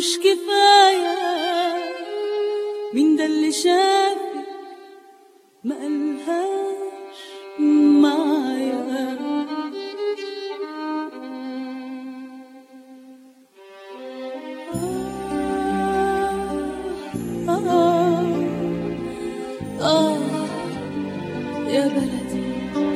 مش كفاية مين ده اللي شافك ما قالهاش معايا آه آه آه يا بلدي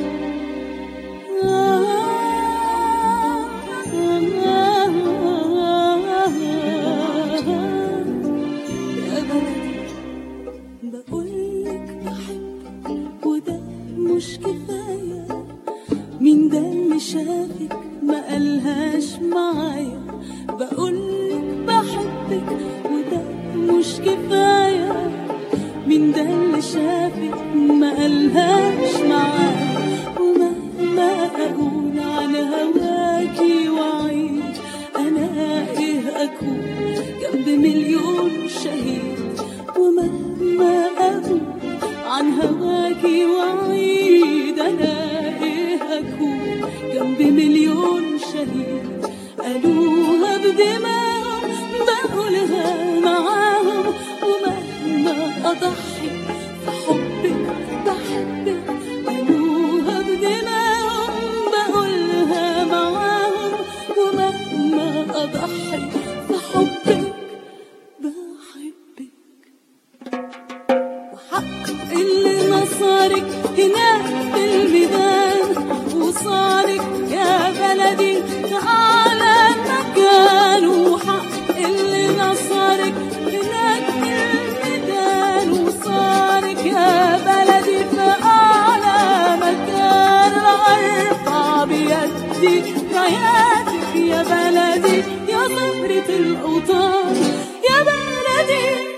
يا بلدي بقولك بحبك وده مش كفاية مين ده اللي شافك ما قالهاش معايا بقولك بحبك وده مش كفاية مين ده اللي شافك ما قالهاش معايا ومهما أقول عن هواكي وعيد أنا إيه أكون جنب مليون شهيد ومهما أقول عن هواكي وعيد أنا إيه أكون جنب مليون شهيد قالوها بدماغهم بقولها معاهم ومهما أضحي في حبك بحبك قالوها بدماغهم بقولها معاهم ومهما أضحي في حبك بحبك وحق اللي نصرك هناك في الميدان وصارك يا بلدي لأعلى مكان وحق اللي نصرك هناك في الميدان وصارك يا بلدي في أعلى مكان أرفع بيدي راياتك يا بلدي يا زهرة الأوطان يا بلدي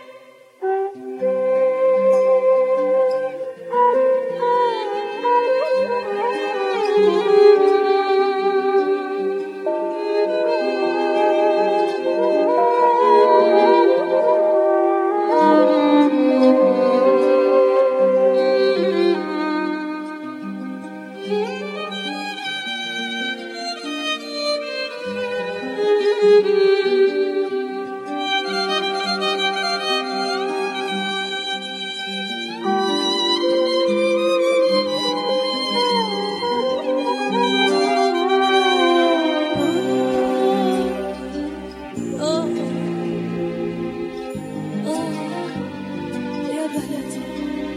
آه آه يا بلدي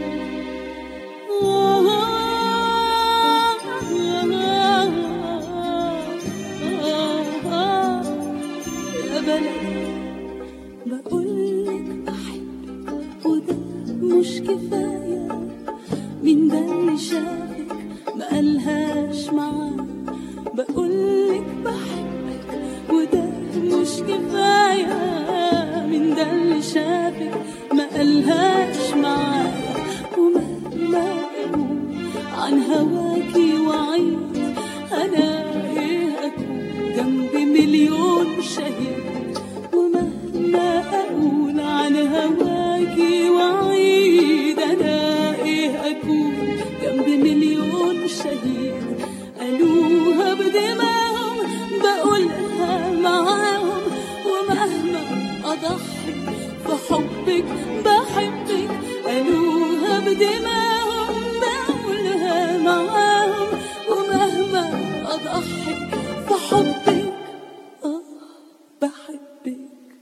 يا بلدي بقولك بحبك وده مش كفاية مين ده اللي شافك ما قالهاش معاه بقولك بحبك وده مش كفاية مين ده اللي شافك ما قالهاش معايا ومهما أقول عن هواكي وعيد أنا إيه أكون جنب مليون شهيد ومهما أقول عن هواكي وعيد أنا إيه أكون جنب مليون شهيد قالوها بدماغهم بقولها معاهم ومهما أضحي في حبك بحبك قالوها بدماغهم بقولها معاهم ومهما أضحي في حبك آه بحبك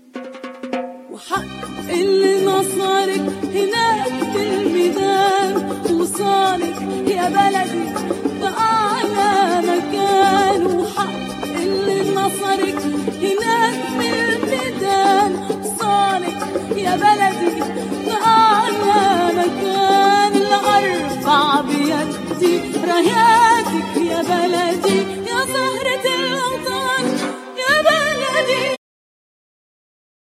وحق اللي نصرك هناك في الميدان وصالك يا بلدي بأعلى مكان وحق اللي نصرك هناك في الميدان وصالك يا بلدي بأعلى مكان لأرفع بيدي رايات